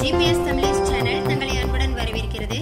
GPS Tamil channel தங்களை அன்புடன் வரவேற்கிறது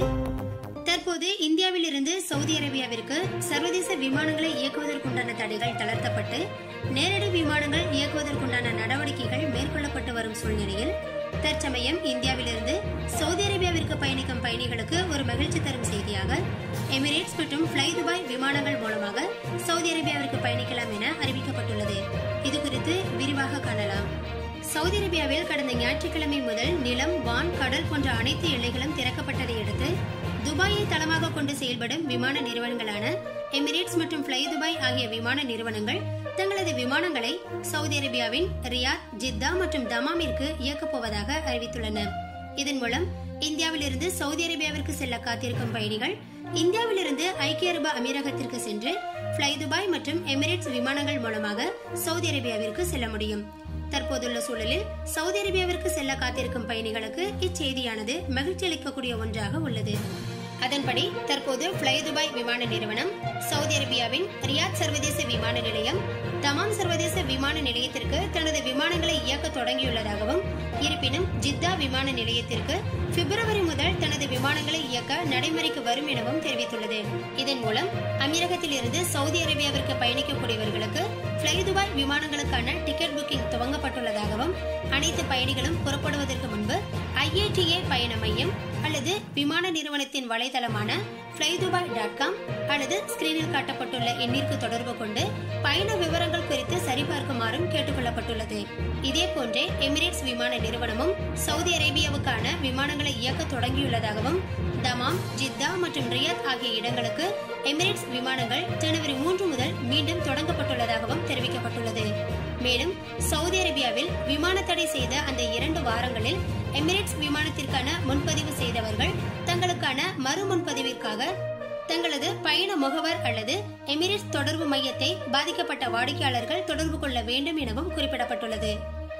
தற்போது இந்தியாவிலிருந்து சவுதி அரேபியாவிற்கு சர்வதேச விமானங்களை இயக்குவதற்குண்டான தடைகள் தளர்த்தப்பட்டு நேரடி விமானங்கள் இயக்குவதற்குண்டான நடவடிக்கைகள் மேற்கொள்ளப்பட்டு வரும் சூழ்நிலையில் தற்சமயம் இந்தியாவிலிருந்து சவுதி அரேபியாவிற்கு பயணிக்கும் பயணிகளுக்கு ஒரு மகிழ்ச்சி தரும் செய்தியாக எமிரேட்ஸ் மற்றும் ஃப்ளை துபாய் விமானங்கள் மூலமாக சவுதி அரேபியாவிற்கு பயணிக்கலாம் என அறிவிக்கப்பட்டுள்ளது இது குறித்து விரிவாக காணலாம் சவுதி அரேபியாவில் கடந்த ஞாயிற்றுக்கிழமை முதல் நிலம் வான் கடல் போன்ற அனைத்து எல்லைகளும் திறக்கப்பட்டதை அடுத்து துபாயை தளமாக கொண்டு செயல்படும் விமான நிறுவனங்களான எமிரேட்ஸ் மற்றும் ஃப்ளை துபாய் ஆகிய விமான நிறுவனங்கள் தங்களது விமானங்களை சவுதி அரேபியாவின் ரியாத் ஜித்தா மற்றும் தமாமிற்கு இயக்கப் போவதாக அறிவித்துள்ளன இதன் மூலம் இந்தியாவிலிருந்து சவுதி அரேபியாவிற்கு செல்ல காத்திருக்கும் பயணிகள் இந்தியாவிலிருந்து ஐக்கிய அரபு அமீரகத்திற்கு சென்று ஃப்ளை துபாய் மற்றும் எமிரேட்ஸ் விமானங்கள் மூலமாக சவுதி அரேபியாவிற்கு செல்ல முடியும் தற்போதுள்ள சூழலில் சவுதி அரேபியாவிற்கு செல்ல காத்திருக்கும் பயணிகளுக்கு இச்செய்தியானது மகிழ்ச்சி அளிக்கக்கூடிய ஒன்றாக உள்ளது அதன்படி தற்போது ஃப்ளை துபாய் விமான நிறுவனம் சவுதி அரேபியாவின் ரியாத் சர்வதேச விமான நிலையம் தமாம் சர்வதேச விமான நிலையத்திற்கு தனது விமானங்களை இயக்க தொடங்கியுள்ளதாகவும் இருப்பினும் ஜித்தா விமான நிலையத்திற்கு பிப்ரவரி முதல் தனது விமானங்களை இயக்க நடைமுறைக்கு வரும் எனவும் தெரிவித்துள்ளது இதன் மூலம் அமீரகத்தில் இருந்து சவுதி அரேபியாவிற்கு பயணிக்கக்கூடியவர்களுக்கு ஃப்ளை துபாய் விமானங்களுக்கான டிக்கெட் புக்கிங் துவங்கப்பட்டுள்ளதாகவும் அனைத்து பயணிகளும் புறப்படுவதற்கு முன்பு ஐஏடிஏ பயண மையம் அல்லது விமான நிறுவனத்தின் வலைதளமான ஃப்ளைதுபாய் டாட் காம் அல்லது ஸ்கிரீனில் காட்டப்பட்டுள்ள எண்ணிற்கு தொடர்பு கொண்டு பயண விவரங்கள் குறித்து சரிபார்க்குமாறும் கேட்டுக்கொள்ளப்பட்டுள்ளது இதே போன்றே எமிரேட்ஸ் விமான நிறுவனமும் சவுதி அரேபியாவுக்கான விமானங்களை இயக்க தொடங்கியுள்ளதாகவும் தமாம் ஜித்தா மற்றும் ரியாத் ஆகிய இடங்களுக்கு எமிரேட்ஸ் விமானங்கள் ஜனவரி மூன்று முதல் மீண்டும் தொடங்கப்பட்டுள்ளதாகவும் தெரிவிக்கப்பட்டுள்ளது மேலும் சவுதி அரேபியாவில் விமான தடை செய்த அந்த இரண்டு வாரங்களில் எமிரேட்ஸ் விமானத்திற்கான முன்பதிவு செய்தவர்கள் தங்களுக்கான மறு முன்பதிவிற்காக தங்களது பயண முகவர் அல்லது எமிரேட்ஸ் தொடர்பு மையத்தை பாதிக்கப்பட்ட வாடிக்கையாளர்கள் தொடர்பு கொள்ள வேண்டும் எனவும் குறிப்பிடப்பட்டுள்ளது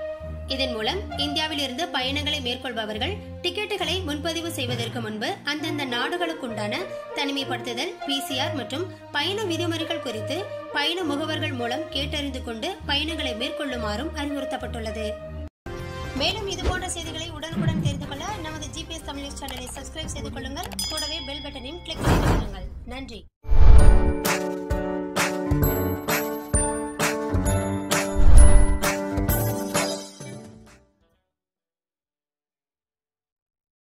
இதன் மூலம் இந்தியாவிலிருந்து பயணங்களை மேற்கொள்பவர்கள் டிக்கெட்டுகளை முன்பதிவு செய்வதற்கு முன்பு அந்தந்த நாடுகளுக்குண்டான தனிமைப்படுத்துதல் பிசிஆர் மற்றும் பயண விதிமுறைகள் குறித்து பயண முகவர்கள் மூலம் கேட்டறிந்து கொண்டு பயணங்களை மேற்கொள்ளுமாறும் அறிவுறுத்தப்பட்டுள்ளது மேலும் இது போன்ற செய்திகளை உடனுக்குடன் தெரிந்து கொள்ள நமது ஜிபிஎஸ் தமிழ் சேனலை சப்ஸ்கிரைப் செய்து கொள்ளுங்கள் கூடவே பெல் பட்டனையும் கிளிக் செய்து கொள்ளுங்கள் நன்றி